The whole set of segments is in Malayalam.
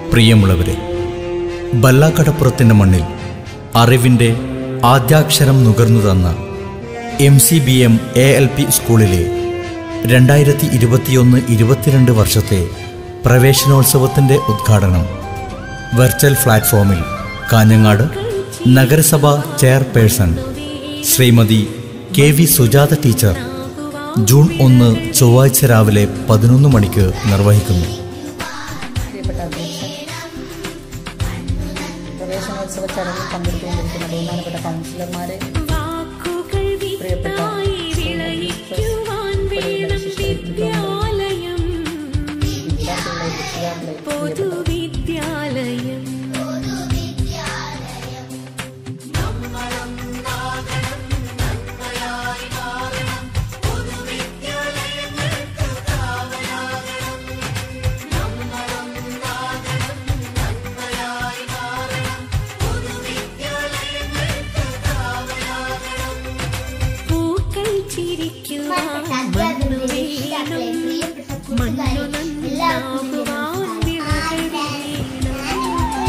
പ്രിയമുള്ളവരെ ബല്ലാക്കടപ്പുറത്തിൻ്റെ മണ്ണിൽ അറിവിൻ്റെ ആദ്യാക്ഷരം നുകർന്നു തന്ന M C B M A L P സ്കൂളിലെ രണ്ടായിരത്തി ഇരുപത്തിയൊന്ന് ഇരുപത്തിരണ്ട് വർഷത്തെ പ്രവേശനോത്സവത്തിൻ്റെ ഉദ്ഘാടനം വെർച്വൽ പ്ലാറ്റ്ഫോമിൽ കാഞ്ഞങ്ങാട് നഗരസഭ chairperson Shrimati K V Sujatha teacher June ഒന്ന് ചൊവ്വാഴ്ച രാവിലെ പതിനൊന്ന് മണിക്ക് നിർവഹിക്കുന്നു പ്രിയപ്പെട്ട അധ്യക്ഷൻ പ്രവേശനോത്സവ ചടങ്ങിൽ പങ്കെടുത്തുകൊണ്ടിരിക്കുന്ന ബഹുമാനപ്പെട്ട കൗൺസിലർമാരെ വാക്കുകൾ വിത്തായി വിളയിക്കുവാൻ വേണം വിദ്യാലയം വിദ്യാർത്ഥികളെ രക്ഷിതാക്കളെ പൊതുവിദ്യാലയം പൂക്കൾ ചിരിക്കുവാൻ മണ്ണു വേണം മണ്ണു നന്നാകുവാൻ വിളകൾ വേണം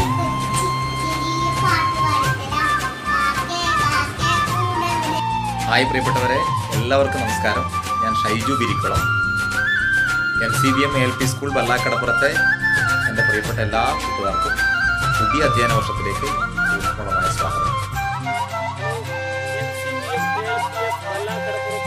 ഹായ് പ്രിയപ്പെട്ടവരെ എല്ലാവർക്കും നമസ്കാരം ഞാൻ Shaiju Birikkulam M C B M L P school ബല്ലാക്കടപ്പുറത്തെ എൻ്റെ പ്രിയപ്പെട്ട എല്ലാ കൂട്ടുകാർക്കും പുതിയ അധ്യയന വർഷത്തിലേക്ക് ഊഷ്മളമായ സ്വാഗതം